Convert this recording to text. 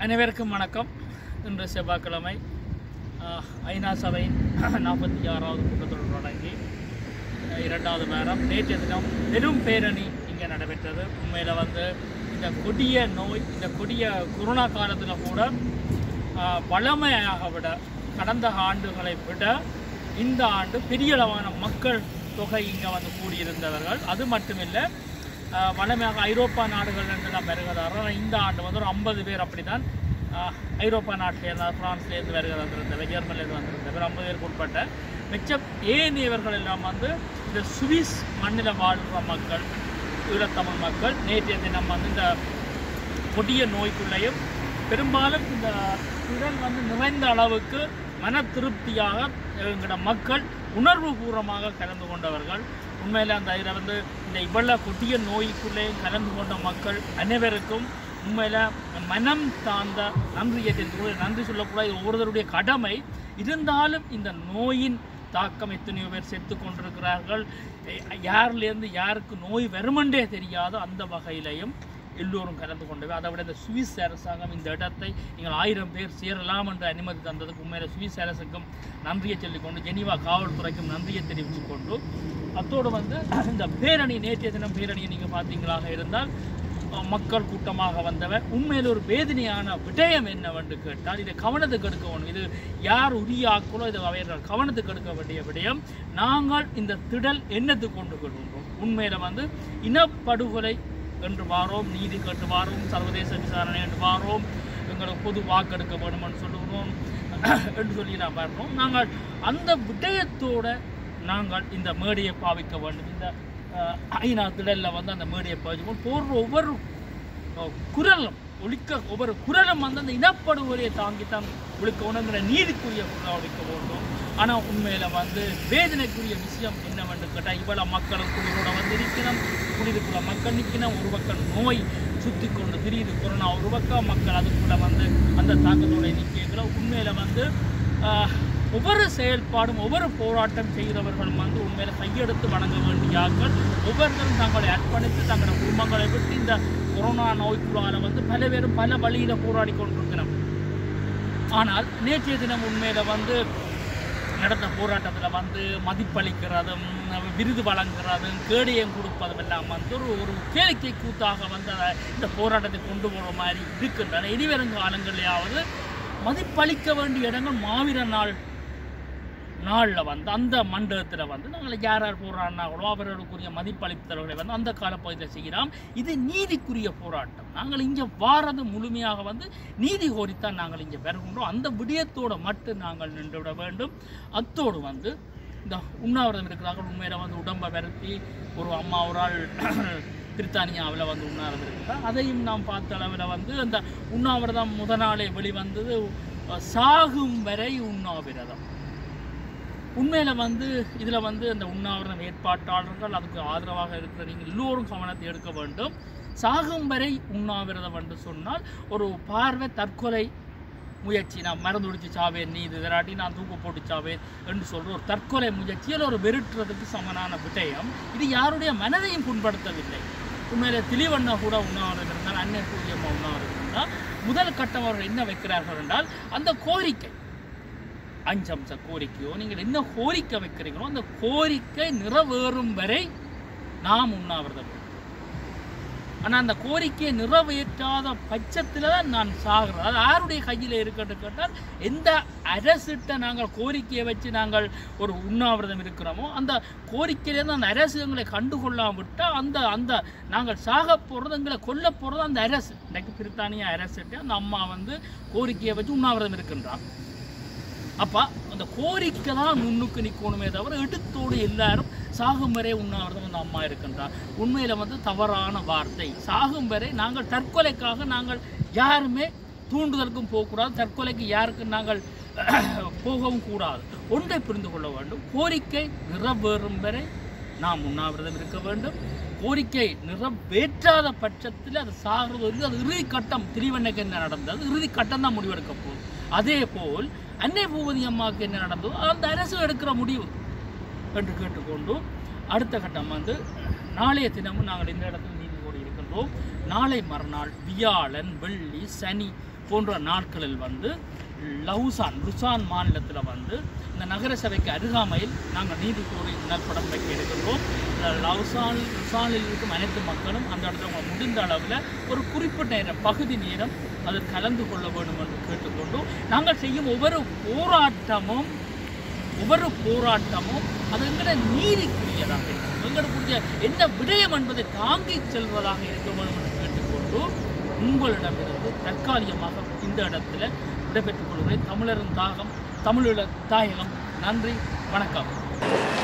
அனைவருக்கும் வணக்கம் இன்று செவ்வாய்க்கிழமை ஆஹ், ஐநா சபையின் நாற்பத்தி ஆறாவது கூட்டத்தொடர் தொடங்கி அஹ், இரண்டாவது வாரம் நேற்றைய தினம் பெரும் பேரணி இங்கே நடைபெற்றது உண்மையில் வந்து இந்த கொடிய நோய் இந்த கொடிய கொரோனா காலத்தில் கூட ஆஹ், வழமையாக விட கடந்த ஆண்டுகளை விட இந்த ஆண்டு பெரிய அளவான மக்கள் தொகை இங்கே வந்து கூடியிருந்தவர்கள் அது மட்டுமில்லை ஆஹ் வளமையாக ஐரோப்பா நாடுகள் என்றெல்லாம் வருகிறார்கள் ஆனால் இந்த ஆண்டு வந்து ஒரு ஐம்பது பேர் அப்படிதான் ஆஹ் ஐரோப்பா நாட்டிலேருந்து பிரான்ஸ்லேருந்து வருகை வந்திருந்தவர் ஜெர்மனிலேருந்து வந்திருந்தவர் ஐம்பது பேருக்கு உட்பட்ட மிச்சம் ஏனையவர்கள் எல்லாம் வந்து இந்த சுவிஸ் மண்ணில் வாழ்கிற மக்கள் ஈழத்தமிழ் மக்கள் நேற்றைய தினம் வந்து இந்த கொடிய நோய்க்குள்ளேயும் பெரும்பாலும் இந்த உடல் வந்து நிறைந்த அளவுக்கு மன திருப்தியாக எங்களோட மக்கள் உணர்வு பூர்வமாக கலந்து கொண்டவர்கள் உண்மையில் அந்த இதில் வந்து இந்த இவ்வளவு கொடிய நோய்க்குள்ளே கலந்து கொண்ட மக்கள் அனைவருக்கும் உண்மையில் மனம் தாழ்ந்த நன்றியை தெரிந்து நன்றி சொல்லக்கூடாது இது ஒவ்வொருவருடைய கடமை இருந்தாலும் இந்த நோயின் தாக்கம் எத்தனையோ பேர் செத்து கொண்டிருக்கிறார்கள் எ- யாரிலேருந்து யாருக்கு நோய் வருமென்றே தெரியாத அந்த வகையிலையும் எல்லோரும் கலந்து கொண்டவை அதை விட இந்த சுவிஸ் அரசாங்கம் இந்த இடத்தை நீங்கள் ஆயிரம் பேர் சேரலாம் என்று அனுமதி தந்ததுக்கு உண்மையில சுவிஸ் அரசுக்கும் நன்றியை சொல்லிக்கொண்டு ஜெனீவா காவல்துறைக்கும் நன்றியை தெரிவித்துக் கொண்டு அத்தோடு வந்து இந்த பேரணி நேற்றைய தினம் பேரணியை நீங்கள் பார்த்தீங்களாக இருந்தால் அஹ், மக்கள் கூட்டமாக வந்தவர் உண்மையில் ஒரு வேதனையான விடயம் என்னவென்று கேட்டால் இதை கவனத்துக்கு எடுக்க வேண்டும் இது யார் உரியாக்களோ இதை அவர்கள் கவனத்துக்கு எடுக்க வேண்டிய விடயம் நாங்கள் இந்த திடல் என்னத்துக்கு கொண்டு கொள்கின்றோம் உண்மையில வந்து இனப்படுகொலை என்று வாரோம் நீதி கேட்டு வாரோம் சர்வதேச விசாரணை என்று வாரோம் எங்களுக்கு பொது வாக்கெடுக்க வேண்டும் என்று சொல்லுகிறோம் என்று சொல்லி நாம் வர்றோம் நாங்கள் அந்த விடயத்தோட நாங்கள் இந்த மேடையை பாவிக்க வேண்டும் இந்த அஹ், ஐநா திடலில் வந்து அந்த மேடையை பாவிச்சுக்கணும் போடுற ஒவ்வொரு அஹ், குரலும் ஒழிக்க ஒவ்வொரு குரலும் வந்து அந்த இனப்படுகொலையை தாங்கித்தான் ஒழிக்க உணங்குற நீதிக்குரிய குரலை ஒழிக்க வேண்டும் ஆனால் உண்மையில் வந்து வேதனைக்குரிய விஷயம் என்னவென்று கேட்டால் இவ்வளவு மக்களும் குளிரோட வந்து நிற்கணும் குளிருக்குள்ள மக்கள் நிற்கணும் ஒரு பக்கம் நோய் சுற்றி கொண்டு திரியுது கொரோனா ஒரு பக்கம் மக்கள் அதுக்குள்ள வந்து அந்த தாக்கத்தோட நிற்கிறீங்களோ உண்மையில் வந்து ஆஹ், ஒவ்வொரு செயல்பாடும் ஒவ்வொரு போராட்டம் செய்கிறவர்களும் வந்து உண்மையில கையெடுத்து வணங்க வேண்டிய ஆட்கள் ஒவ்வொருத்தரும் தங்களை அர்ப்பணித்து தங்களோட குடும்பங்களை விட்டு இந்த கொரோனா நோய்க்குள்ளால வந்து பல பேரும் பல வழியில போராடி கொண்டிருக்கிறோம் ஆனால் நேற்றைய தினம் உண்மையில வந்து நடந்த போராட்டத்தில் வந்து மதிப்பளிக்கிறதும் விருது வழங்குறதும் கேடயம் கொடுப்பதும் எல்லாம் வந்து ஒரு ஒரு கேளிக்கை கூத்தாக வந்து அதை இந்த போராட்டத்தை கொண்டு போகிற மாதிரி இருக்கின்றன இனிவரும் காலங்களிலாவது மதிப்பளிக்க வேண்டிய இடங்கள் மாவீர நாள் நாளில் வந்து அந்த மண்டபத்தில் வந்து நாங்கள் யார் யார் போராடினாங்களோ அவர்களுக்குரிய மதிப்பளித்தவர்களை வந்து அந்த காலப்பகுதியில் செய்கிறோம் இது நீதிக்குரிய போராட்டம் நாங்கள் இங்கே வாரது முழுமையாக வந்து நீதி கோரித்தான் நாங்கள் இங்கே வருகின்றோம் அந்த விடயத்தோடு மட்டும் நாங்கள் நின்றுவிட வேண்டும் அத்தோடு வந்து இந்த உண்ணாவிரதம் இருக்கிறார்கள் உண்மையில வந்து உடம்பை வருத்தி ஒரு அம்மா ஒரு ஆள் பிரித்தானியாவில் வந்து உண்ணாவிரதம் இருக்கிறார் அதையும் நாம் பார்த்த அளவில் வந்து அந்த உண்ணாவிரதம் முத நாளே வெளிவந்தது அஹ், சாகும் வரை உண்ணாவிரதம் உண்மையில வந்து இதுல வந்து அந்த உண்ணாவிரதம் ஏற்பாட்டாளர்கள் அதுக்கு ஆதரவாக இருக்கிற நீங்கள் எல்லோரும் கவனத்தை எடுக்க வேண்டும் சாகும் வரை உண்ணாவிரதம் என்று சொன்னால் ஒரு பார்வை தற்கொலை முயற்சி நான் மருந்து ஒடிச்சு சாவேன் நீ இது இதாட்டி நான் தூக்கு போட்டு சாவேன் என்று சொல்ற ஒரு தற்கொலை முயற்சியில் ஒரு வெறுட்டுறதுக்கு சமனான விடயம் இது யாருடைய மனதையும் புண்படுத்தவில்லை உண்மையிலே திலிவண்ணா கூட உண்ணாவிரதம் இருந்தால் அன்னை கூறியம்மா உண்ணாவிரதம் இருந்தால் முதல் கட்டம் அவர்கள் என்ன வைக்கிறார்கள் என்றால் அந்த கோரிக்கை அஞ்சு அம்ச கோரிக்கையோ நீங்கள் என்ன கோரிக்கை வைக்கிறீங்களோ அந்த கோரிக்கை நிறைவேறும் வரை நாம் உண்ணாவிரதம் ஆனால் அந்த கோரிக்கையை நிறைவேற்றாத பட்சத்தில் தான் நான் சாகிறேன் அது யாருடைய கையில் இருக்குன்னு கேட்டால் எந்த அரசிட்ட நாங்கள் கோரிக்கையை வச்சு நாங்கள் ஒரு உண்ணாவிரதம் இருக்கிறோமோ அந்த கோரிக்கையிலேருந்து அந்த அரசு எங்களை கண்டுகொள்ளாம விட்டால் அந்த அந்த நாங்கள் சாக போகிறது எங்களை கொல்ல போகிறது அந்த அரசு இன்றைக்கு பிரித்தானிய அரசுட்டு அந்த அம்மா வந்து கோரிக்கையை வச்சு உண்ணாவிரதம் இருக்கின்றான் அப்போ அந்த கோரிக்கை தான் முன்னுக்கு நிற்கணுமே தவிர எடுத்தோடு எல்லாரும் சாகும் வரை உண்ணாவிரதம் அந்த அம்மா இருக்கின்றார் உண்மையில் வந்து தவறான வார்த்தை சாகும் வரை நாங்கள் தற்கொலைக்காக நாங்கள் யாருமே தூண்டுதலுக்கும் போகக்கூடாது தற்கொலைக்கு யாருக்கும் நாங்கள் போகவும் கூடாது ஒன்றை புரிந்து கொள்ள வேண்டும் கோரிக்கை நிறைவேறும் வரை நாம் உண்ணாவிரதம் இருக்க வேண்டும் கோரிக்கை நிறைவேற்றாத பட்சத்தில் அது சாகிறது வந்து அது இறுதி கட்டம் திரிவண்ணைக்கு என்ன நடந்தது இறுதி கட்டம் தான் முடிவெடுக்க போகுது அதே போல் அன்னை பூபதி அம்மாவுக்கு என்ன நடந்ததோ அந்த அரசு எடுக்கிற முடிவு என்று கேட்டுக்கொண்டு அடுத்த கட்டம் வந்து நாளைய தினமும் நாங்கள் இந்த இடத்துல நீதி கோரி இருக்கின்றோம் நாளை மறுநாள் வியாழன் வெள்ளி சனி போன்ற நாட்களில் வந்து லவுசான் லுசான் மாநிலத்தில் வந்து இந்த நகர சபைக்கு அருகாமையில் நாங்கள் நீதி கோரி நற்படம் வைக்க இருக்கின்றோம் இந்த லவுசான் லுசானில் இருக்கும் அனைத்து மக்களும் அந்த இடத்துல அவங்க முடிந்த அளவில் ஒரு குறிப்பிட்ட நேரம் பகுதி நேரம் அதில் கலந்து கொள்ள வேண்டும் என்று கேட்டுக்கொண்டு நாங்கள் செய்யும் ஒவ்வொரு போராட்டமும் ஒவ்வொரு போராட்டமும் அது எங்கட நீதிக்குரியதாக இருக்கும் எங்களுக்குரிய என்ன விடயம் என்பதை தாங்கி செல்வதாக இருக்க வேண்டும் என்று கேட்டுக்கொண்டு உங்களிடமிருந்து தற்காலிகமாக இந்த இடத்துல விடைபெற்றுக் கொள்கிறேன் தமிழரின் தாகம் தமிழீழ தாயகம் நன்றி வணக்கம்